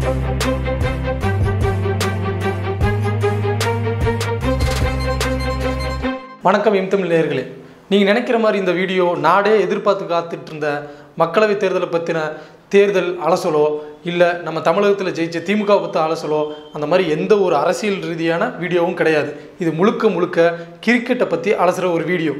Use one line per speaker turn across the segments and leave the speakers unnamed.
வணக்கம் எம் தமிழ் நேயர்களே நீங்கள் நினைக்கிற மாதிரி இந்த வீடியோ நாடே எதிர்பார்த்து காத்துட்டு இருந்த மக்களவை தேர்தலை பற்றின தேர்தல் அலசலோ இல்லை நம்ம தமிழகத்தில் ஜெயிச்ச திமுக பற்றி அலசலோ அந்த மாதிரி எந்த ஒரு அரசியல் ரீதியான வீடியோவும் கிடையாது இது முழுக்க முழுக்க கிரிக்கெட்டை பற்றி அலசுகிற ஒரு வீடியோ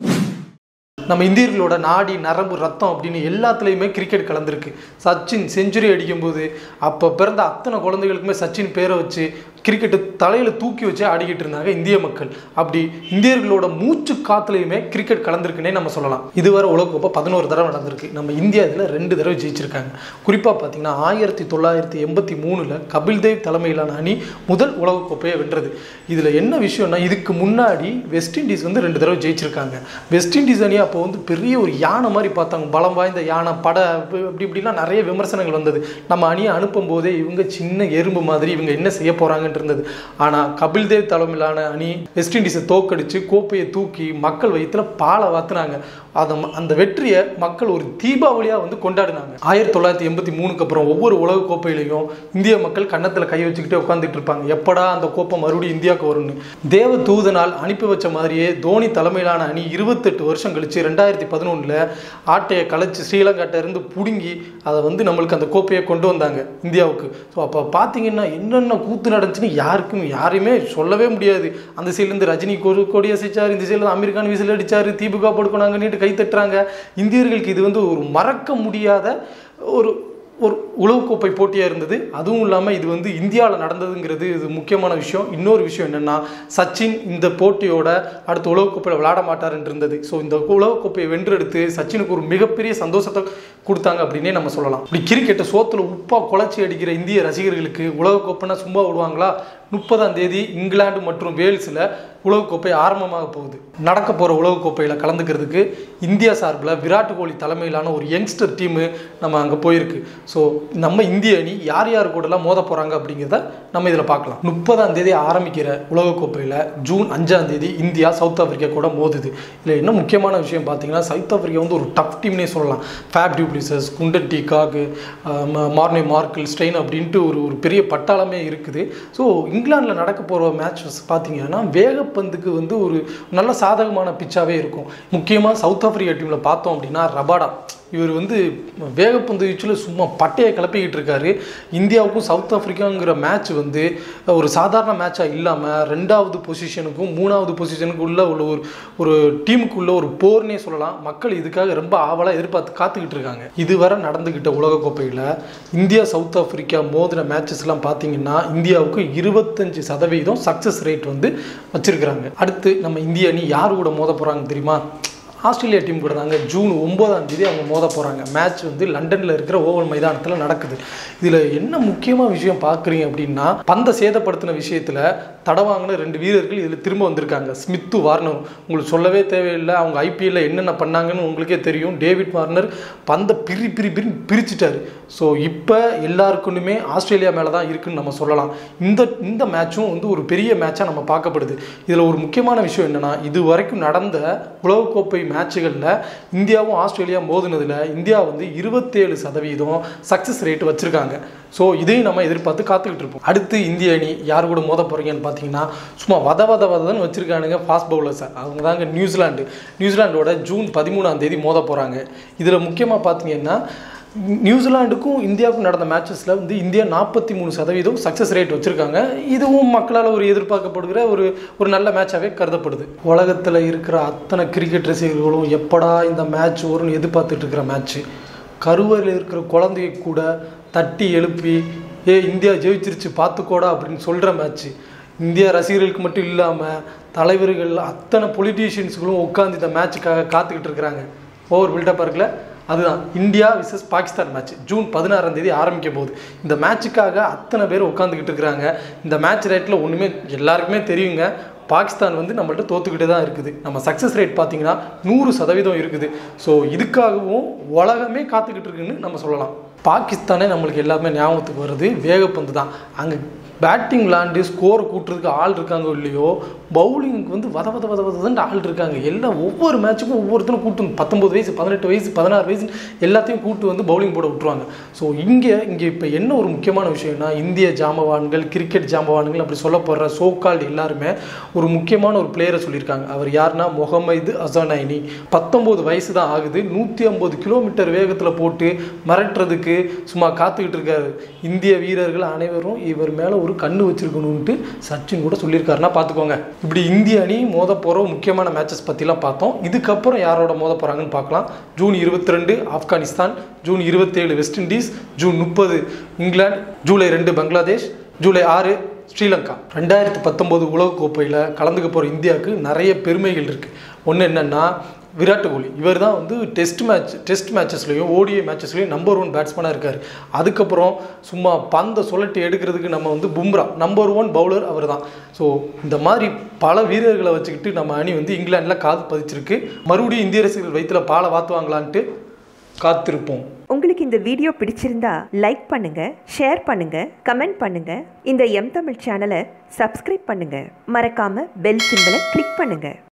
நம்ம இந்தியர்களோட நாடி நரம்பு ரத்தம் அப்படின்னு எல்லாத்துலேயுமே கிரிக்கெட் கலந்துருக்கு சச்சின் செஞ்சுரி அடிக்கும்போது அப்போ பிறந்த அத்தனை குழந்தைகளுக்குமே சச்சின் பேரை வச்சு கிரிக்கெட்டு தலையில் தூக்கி வச்சு ஆடிக்கிட்டு இருந்தாங்க இந்திய மக்கள் அப்படி இந்தியர்களோட மூச்சு காத்துலையுமே கிரிக்கெட் கலந்துருக்குன்னே நம்ம சொல்லலாம் இதுவரை உலகக்கோப்பை பதினோரு தடவை நடந்திருக்கு நம்ம இந்தியா இதில் ரெண்டு தடவை ஜெயிச்சிருக்காங்க குறிப்பாக பார்த்தீங்கன்னா ஆயிரத்தி தொள்ளாயிரத்தி எண்பத்தி மூணில் கபில் தேவ் தலைமையிலான அணி முதல் உலகக்கோப்பையை வென்றது இதில் என்ன விஷயம்னா இதுக்கு முன்னாடி வெஸ்ட் இண்டீஸ் வந்து ரெண்டு தடவை ஜெயிச்சிருக்காங்க வெஸ்ட் இண்டீஸ் அணி அப்போ வந்து பெரிய ஒரு யானை மாதிரி பார்த்தாங்க பலம் வாய்ந்த யானை பட அப்படி அப்படி இப்படிலாம் நிறைய விமர்சனங்கள் வந்தது நம்ம அணியை அனுப்பும் போதே இவங்க சின்ன எறும்பு மாதிரி இவங்க என்ன செய்ய போகிறாங்கன்னு இருந்தது ஆனால் கபில் தேவ் தலைமையிலான அணி வெஸ்ட் இண்டீஸை தோக்கடிச்சு கோப்பையை தூக்கி மக்கள் வயிற்றுல பாலை வாத்துனாங்க அதை அந்த வெற்றியை மக்கள் ஒரு தீபாவளியாக வந்து கொண்டாடினாங்க ஆயிரத்தி தொள்ளாயிரத்தி எண்பத்தி மூணுக்கு அப்புறம் ஒவ்வொரு உலக கோப்பையிலையும் இந்திய மக்கள் கன்னத்தில் கை வச்சுக்கிட்டே உட்காந்துட்டு இருப்பாங்க எப்படா அந்த கோப்பை மறுபடியும் இந்தியாவுக்கு வரும்னு தேவ தூதனால் அனுப்பி வச்ச மாதிரியே தோனி தலைமையிலான அணி இருபத்தெட்டு வருஷம் கழிச்சு ரெண்டாயிரத்தி பதினொன்றில் ஆட்டையை கலைச்சு ஸ்ரீலங்காட்ட இருந்து பிடுங்கி அதை வந்து நம்மளுக்கு அந்த கோப்பையை கொண்டு வந்தாங்க இந்தியாவுக்கு ஸோ அப்போ பார்த்தீங்கன்னா என்னென்ன கூத்து நடந்துச்சுன்னு யாருக்கும் யாரையுமே சொல்லவே முடியாது அந்த சைட்லேருந்து ரஜினி கொடி கொடி அசைச்சார் இந்த சைடில் அமீர் கான் விசில் அடிச்சார் தீபிகா படுக்கணாங்கன்னுட்டு கை தட்டுறாங்க இந்தியர்களுக்கு இது வந்து ஒரு மறக்க முடியாத ஒரு ஒரு உலகக்கோப்பை போட்டியாக இருந்தது அதுவும் இல்லாமல் இது வந்து இந்தியாவில் நடந்ததுங்கிறது இது முக்கியமான விஷயம் இன்னொரு விஷயம் என்னென்னா சச்சின் இந்த போட்டியோட அடுத்த உலகக்கோப்பையில் விளையாட மாட்டாருன்னு இருந்தது ஸோ இந்த உலகக்கோப்பையை வென்றெடுத்து சச்சினுக்கு ஒரு மிகப்பெரிய சந்தோஷத்தை கொடுத்தாங்க அப்படின்னே நம்ம சொல்லலாம் இப்படி கிரிக்கெட்டை சோத்தில் உப்பாக குழச்சி அடிக்கிற இந்திய ரசிகர்களுக்கு உலகக்கோப்பைனா சும்மா விடுவாங்களா முப்பதாம் தேதி இங்கிலாந்து மற்றும் வேல்ஸில் உலகக்கோப்பை ஆரம்பமாக போகுது நடக்க போகிற உலகக்கோப்பையில் கலந்துக்கிறதுக்கு இந்தியா சார்பில் விராட் கோலி தலைமையிலான ஒரு யங்ஸ்டர் டீமு நம்ம அங்கே போயிருக்கு ஸோ நம்ம இந்திய அணி யார் யார் கூடலாம் மோத போகிறாங்க அப்படிங்கிறத நம்ம இதில் பார்க்கலாம் முப்பதாம் தேதி ஆரம்பிக்கிற உலகக்கோப்பையில் ஜூன் அஞ்சாம் தேதி இந்தியா சவுத் ஆப்பிரிக்கா கூட மோதுது இதில் என்ன முக்கியமான விஷயம் பார்த்தீங்கன்னா சவுத் ஆப்பிரிக்கா வந்து ஒரு டஃப் டீம்னே சொல்லலாம் Faf du Plessis Quinton de Kock Morne Morkel Steyn அப்படின்ட்டு ஒரு ஒரு பெரிய பட்டாளமே இருக்குது ஸோ இங்கிலாந்தில் நடக்க போகிற மேட்சஸ் பார்த்தீங்கன்னா வேகப்பந்துக்கு வந்து ஒரு நல்ல சாதகமான பிச்சாகவே இருக்கும் முக்கியமாக சவுத் ஆப்பிரிக்கா டீமில் பார்த்தோம் அப்படின்னா ரபாடா இவர் வந்து வேகப்பந்து வீச்சில் சும்மா பட்டையை கிளப்பிக்கிட்டு இருக்காரு இந்தியாவுக்கும் சவுத் ஆஃப்ரிக்காங்கிற மேட்ச் வந்து ஒரு சாதாரண மேட்சாக இல்லாமல் ரெண்டாவது பொசிஷனுக்கும் மூணாவது பொசிஷனுக்கும் உள்ள உள்ள ஒரு ஒரு டீமுக்குள்ள ஒரு போர்னே சொல்லலாம் மக்கள் இதுக்காக ரொம்ப ஆவலாக எதிர்பார்த்து காத்துக்கிட்டு இருக்காங்க இதுவரை நடந்துக்கிட்ட உலகக்கோப்பையில் இந்தியா சவுத் ஆஃப்ரிக்கா மோதின மேட்சஸ்லாம் பார்த்தீங்கன்னா இந்தியாவுக்கு இருபத்தஞ்சு சதவீதம் சக்ஸஸ் ரேட் வந்து வச்சிருக்கிறாங்க அடுத்து நம்ம இந்திய அணி யார் கூட மோத போகிறாங்க தெரியுமா ஆஸ்திரேலியா டீம் கூட தாங்க ஜூன் ஒன்பதாம் தேதி அவங்க மோத போகிறாங்க மேட்ச் வந்து லண்டனில் இருக்கிற ஓவல் மைதானத்தில் நடக்குது இதில் என்ன முக்கியமான விஷயம் பார்க்குறீங்க அப்படின்னா பந்தை சேதப்படுத்தின விஷயத்தில் தடவாங்கின ரெண்டு வீரர்கள் இதில் திரும்ப வந்திருக்காங்க ஸ்மித்து வார்னர் உங்களுக்கு சொல்லவே தேவையில்லை அவங்க ஐபிஎல்ல என்னென்ன பண்ணாங்கன்னு உங்களுக்கே தெரியும் டேவிட் வார்னர் பந்தை பிரி பிரி பிரி பிரிச்சுட்டாரு ஸோ இப்போ எல்லாருக்குமே ஆஸ்திரேலியா மேலே தான் இருக்குன்னு நம்ம சொல்லலாம் இந்த இந்த மேட்சும் வந்து ஒரு பெரிய மேட்சாக நம்ம பார்க்கப்படுது இதில் ஒரு முக்கியமான விஷயம் என்னென்னா இது வரைக்கும் நடந்த உலகக்கோப்பை மேட்சுகளில் இந்தியாவும் ஆஸ்திரேலியா மோதினதில் இந்தியா வந்து இருபத்தேழு சதவீதம் சக்ஸஸ் ரேட் வச்சுருக்காங்க ஸோ இதையும் நம்ம எதிர்பார்த்து காத்துக்கிட்டு இருப்போம் அடுத்து இந்திய அணி யார் கூட மோத போகிறீங்கன்னு பார்த்தீங்கன்னா சும்மா வத வத வதன்னு வச்சுருக்கானுங்க ஃபாஸ்ட் பவுலர்ஸை அவங்க தாங்க நியூசிலாண்டு நியூசிலாண்டோட ஜூன் பதிமூணாம் தேதி மோத போகிறாங்க இதில் முக்கியமாக பார்த்தீங்கன்னா நியூசிலாண்டுக்கும் இந்தியாவுக்கும் நடந்த மேட்சஸில் வந்து இந்தியா நாற்பத்தி மூணு சதவீதம் சக்ஸஸ் ரேட் வச்சுருக்காங்க இதுவும் மக்களால் ஒரு எதிர்பார்க்கப்படுகிற ஒரு ஒரு நல்ல மேட்சாகவே கருதப்படுது உலகத்தில் இருக்கிற அத்தனை கிரிக்கெட் ரசிகர்களும் எப்படா இந்த மேட்ச் வரும்னு எதிர்பார்த்துட்டு இருக்கிற மேட்ச்சு கருவறையில் இருக்கிற குழந்தைய கூட தட்டி எழுப்பி ஏ இந்தியா ஜெயிச்சிருச்சு பார்த்துக்கோடா அப்படின்னு சொல்கிற மேட்ச்சு இந்தியா ரசிகர்களுக்கு மட்டும் இல்லாமல் தலைவர்கள் அத்தனை பொலிட்டீஷியன்ஸுகளும் உட்காந்து இந்த மேட்சுக்காக காத்துக்கிட்டு இருக்கிறாங்க ஓவர் பில்டப் இருக்குல்ல அதுதான் India versus Pakistan match June பதினாறாம் தேதி ஆரம்பிக்க போகுது இந்த மேட்சுக்காக அத்தனை பேர் உட்காந்துக்கிட்டு இருக்கிறாங்க இந்த மேட்ச் ரேட்டில் ஒன்றுமே எல்லாருக்குமே தெரியுங்க பாகிஸ்தான் வந்து நம்மள்ட்ட தோத்துக்கிட்டே தான் இருக்குது நம்ம சக்ஸஸ் ரேட் பார்த்தீங்கன்னா நூறு சதவீதம் இருக்குது ஸோ இதுக்காகவும் உலகமே காத்துக்கிட்டு இருக்குன்னு நம்ம சொல்லலாம் பாகிஸ்தானே நம்மளுக்கு எல்லாமே ஞாபகத்துக்கு வருது வேகப்பந்து தான் அங்கே பேட்டிங் விளாண்டு ஸ்கோரை கூட்டுறதுக்கு ஆள் இருக்காங்க இல்லையோ பவுலிங்க்கு வந்து வத வத வத வதன்னு ஆள் இருக்காங்க எல்லாம் ஒவ்வொரு மேட்சுக்கும் ஒவ்வொருத்தரும் கூட்டு வந்து பத்தொம்பது வயசு பதினெட்டு வயசு பதினாறு வயசு எல்லாத்தையும் கூட்டு வந்து பவுலிங் போட விட்டுருவாங்க ஸோ இங்கே இங்கே இப்போ என்ன ஒரு முக்கியமான விஷயம்னா இந்திய ஜாம்பவான்கள் கிரிக்கெட் ஜாம்பவான்கள் அப்படி சொல்லப்படுற சோகால்டு எல்லாருமே ஒரு முக்கியமான ஒரு பிளேயரை சொல்லியிருக்காங்க அவர் யாருன்னா முகமது அசானைனி பத்தொம்போது வயசு தான் ஆகுது நூற்றி ஐம்பது கிலோமீட்டர் வேகத்தில் போட்டு மிரட்டுறதுக்கு சும்மா காத்துக்கிட்டு இருக்காரு இந்திய வீரர்கள் அனைவரும் இவர் மேலே ஒரு கண்ணு வச்சிருக்கணும்ட்டு சச்சின் கூட சொல்லியிருக்காருன்னா பார்த்துக்கோங்க இப்படி இந்திய அணி மோத போகிற முக்கியமான மேட்சஸ் பற்றிலாம் பார்த்தோம் இதுக்கப்புறம் யாரோட மோத போகிறாங்கன்னு பார்க்கலாம் ஜூன் இருபத்தி ரெண்டு ஆப்கானிஸ்தான் ஜூன் இருபத்தேழு வெஸ்ட் இண்டீஸ் ஜூன் முப்பது இங்கிலாந்து ஜூலை ரெண்டு பங்களாதேஷ் ஜூலை ஆறு ஸ்ரீலங்கா ரெண்டாயிரத்தி பத்தொம்போது உலகக்கோப்பையில் கலந்துக்க போகிற இந்தியாவுக்கு நிறைய பெருமைகள் இருக்குது ஒன்று என்னென்னா விராட் கோலி இவர் தான் வந்து டெஸ்ட் மேட்ச் டெஸ்ட் மேட்சஸ்லையும் ஓடிஐ மேட்சஸ்லையும் நம்பர் ஒன் பேட்ஸ்மேனாக இருக்கார் அதுக்கப்புறம் சும்மா பந்தை சுழட்டி எடுக்கிறதுக்கு நம்ம வந்து பும்ரா நம்பர் ஒன் பவுலர் அவர் தான் ஸோ இந்த மாதிரி பல வீரர்களை வச்சுக்கிட்டு நம்ம அணி வந்து இங்கிலாண்டில் காது பதிச்சிருக்கு மறுபடியும் இந்திய ரசிகர்கள் வயிற்றுல பாலை வாத்துவாங்களான்ட்டு காத்திருப்போம்
உங்களுக்கு இந்த வீடியோ பிடிச்சிருந்தா லைக் பண்ணுங்க ஷேர் பண்ணுங்க கமெண்ட் பண்ணுங்க இந்த எம் தமிழ் சேனலை சப்ஸ்கிரைப் பண்ணுங்க மறக்காம பெல் சிம்பலை கிளிக் பண்ணுங்க